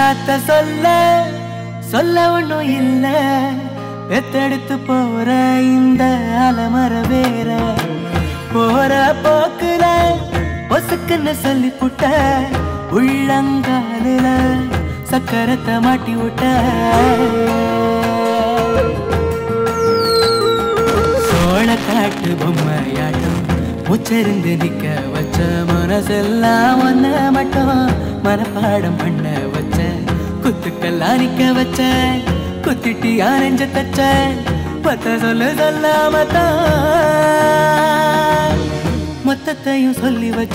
என்னத்த சொல்ல சொல்ல ஒண்ணும் இல்ல எத்தெடுத்து போற இந்த அலமர வேற போற போக்குல பொசுக்குன்னு சொல்லி புட்ட உள்ளங்காலில சக்கரத்தை மாட்டி விட்ட சோழ காட்டு பொம்மையாட்டம் முச்சரிந்து நிக்க வச்ச மனசெல்லாம் ஒன்ன மட்டும் மனப்பாடம் பண்ண வச்ச குத்துக்கெல்லாம் நிக்க வச்ச குத்திட்டி ஆரஞ்ச தச்ச பத்த சொல்லு சொல்லாம தான் மொத்தத்தையும் சொல்லி வச்ச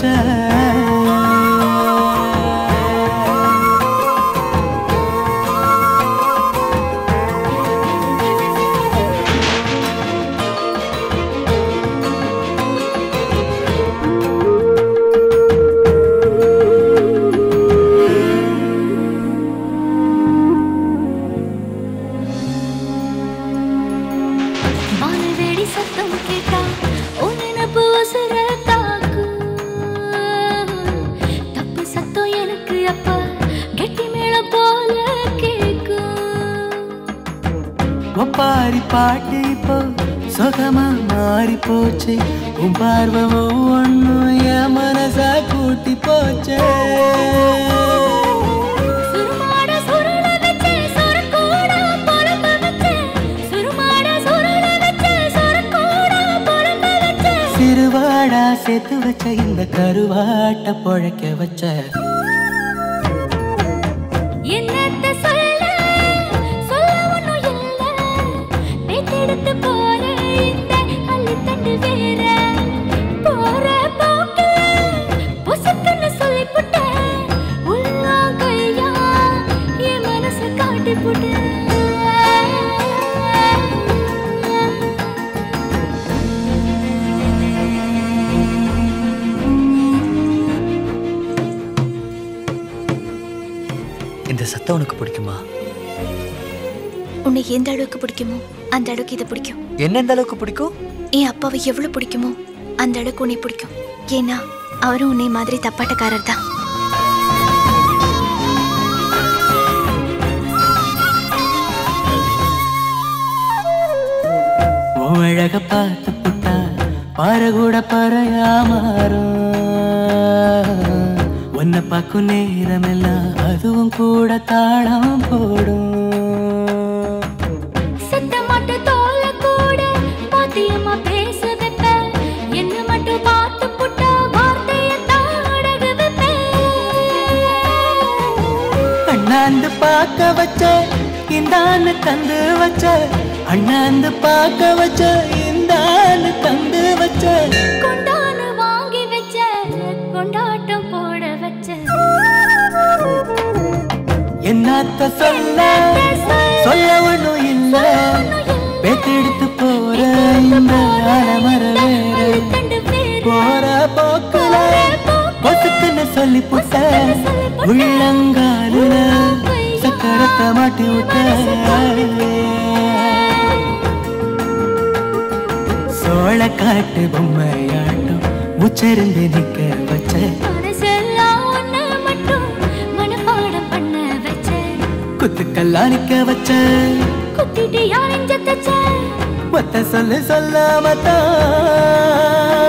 வானவெடி சத்தம் கேட்டா உன் நினப்பு உசுர தாக்கும். தப்பு சத்தம் எனக்கு அப்ப கெட்டி மேளம் போல கேக்கும் ஒப்பாரி பாட்டு இப்போ சுகமா மாறி போச்சு உன் பார்வை ஒவ்வொன்னும் என் மனச கூட்டி போச்சே சுருமாட சுருள வச்சே சொரக்கூட பொழம்ப வச்சே சுருமாட சுருள வச்சே சொரக்கூட பொழம்ப வச்சே சிறுவாடா சேர்த்து வச்ச இந்த கருவாட்ட பொழைக்க வச்ச என்னத்த சொல்ல சொல்ல ஒண்ணும் இல்ல பேத்தெடுத்து போற இந்த அள்ளித்தண்டு வேற போற போக்குல பொசுக்குன்னு சொல்லிப்புட்ட உள்ளா கையா என் மனச காட்டி புட்ட இந்த சத்தம் உனக்கு பிடிக்குமா உன்னை எந்த அளவுக்கு பிடிக்குமோ அந்த அளவுக்கு இதை பிடிக்கும் என்ன எந்த அளவுக்கு பிடிக்கும் என் அப்பாவை எவ்வளவு பிடிக்குமோ அந்த அளவுக்கு உன்னை பிடிக்கும் ஏன்னா அவரும் உன்னை மாதிரி தப்பாட்டக்காரர் தான் உன் அழக பார்த்து புட்டா பாறை கூட பறையா மாறும் உன்னை பார்க்கும் நேரமெல்லாம் அதுவும் கூட தாளம் போடும் சத்தமாட்ட தோல கூட பாத்தியம்மா பேச வைப்ப என்ன மட்டும் பார்த்து புட்ட வார்த்தைய தாடக வைப்ப அண்ணாந்து பார்க்க வச்ச இந்தான்னு தந்து வச்ச அண்ணாந்து பார்க்க வச்ச இந்தான்னு தந்து வச்ச கொண்டான வாங்கி வச்ச கொண்டாட்டம் போட வச்ச என்னத்த சொல்ல சொல்ல ஒண்ணும் இல்ல பேத்தெடுத்து போற இந்த அலமர வேற கண்டு வேறு போற போக்குல பொசுக்குன்னு சொல்லி புட்ட உள்ளங்காலுல சக்கரத்தை மாட்டி விட்ட சோழ காட்டு பொம்மையாட்டம் முச்சரிந்து நிக்க வச்ச மனசெல்லாம் ஒண்ணு மட்டும் மனப்பாடம் பண்ண வச்ச குத்துக்கெல்லாம் நிக்க வச்ச குத்திட்டு யாரெஞ்ச தச்ச ஒத்த சொல்லு சொல்லாம தான்